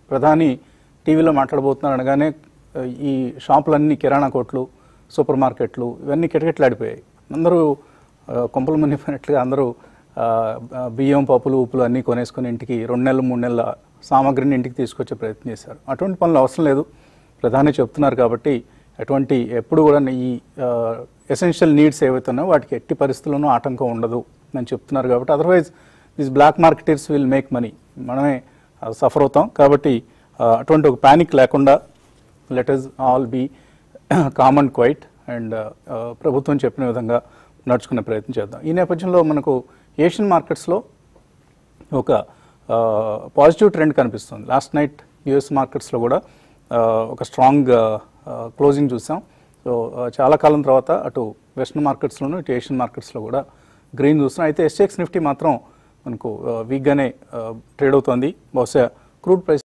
ప్రధాని టీవీలో మాట్లాడబోతున్నారు అనగానే ఆ, ఈ షాపులన్నీ కిరాణా కొట్లు సూపర్ మార్కెట్లు ఇవన్నీ కిటకిటలాడిపోయాయి అందరూ ఆ, కొంపలు మునిగిపోయినట్లుగా అందరూ ఆ, ఆ, బియ్యం పప్పులు ఉప్పులు అన్నీ కొనేసుకొని ఇంటికి రెండు నెలలు మూడు నెలల సామాగ్రిని ఇంటికి తీసుకొచ్చే ప్రయత్నం చేశారు అటువంటి పనులు అవసరం లేదు ప్రధాని చెప్తున్నారు కాబట్టి అటువంటి ఎప్పుడు కూడా ఈ ఎసెన్షియల్ నీడ్స్ ఏవైతే ఉన్నాయో వాటికి ఎట్టి పరిస్థితుల్లోనూ ఆటంకం ఉండదు అని చెప్తున్నారు కాబట్టి otherwise this black marketers will make money మనమే సఫర్ అవుతాం కాబట్టి ఆ, అటువంటి ఒక ప్యానిక్ లేకుండా let us all be calm quiet and ప్రభుత్వం చెప్పిన విధంగా నడుచుకునే ప్రయత్నం చేద్దాం ఈ నేపథ్యంలో మనకు ఏషియన్ మార్కెట్స్లో ఒక పాజిటివ్ ట్రెండ్ కనిపిస్తుంది లాస్ట్ నైట్ యుఎస్ మార్కెట్స్లో కూడా ఆ, ఒక స్ట్రాంగ్ క్లోజింగ్ చూసాం సో ఆ, చాలా కాలం తర్వాత అటు వెస్టర్న్ మార్కెట్స్లోను ఇటు ఏషియన్ మార్కెట్స్లో కూడా గ్రీన్ చూస్తున్నాం అయితే ఎస్ఎక్స్ నిఫ్టీ మాత్రం మనకు వీక్గానే ట్రేడ్ అవుతోంది బహుశా క్రూడ్ ప్రైస్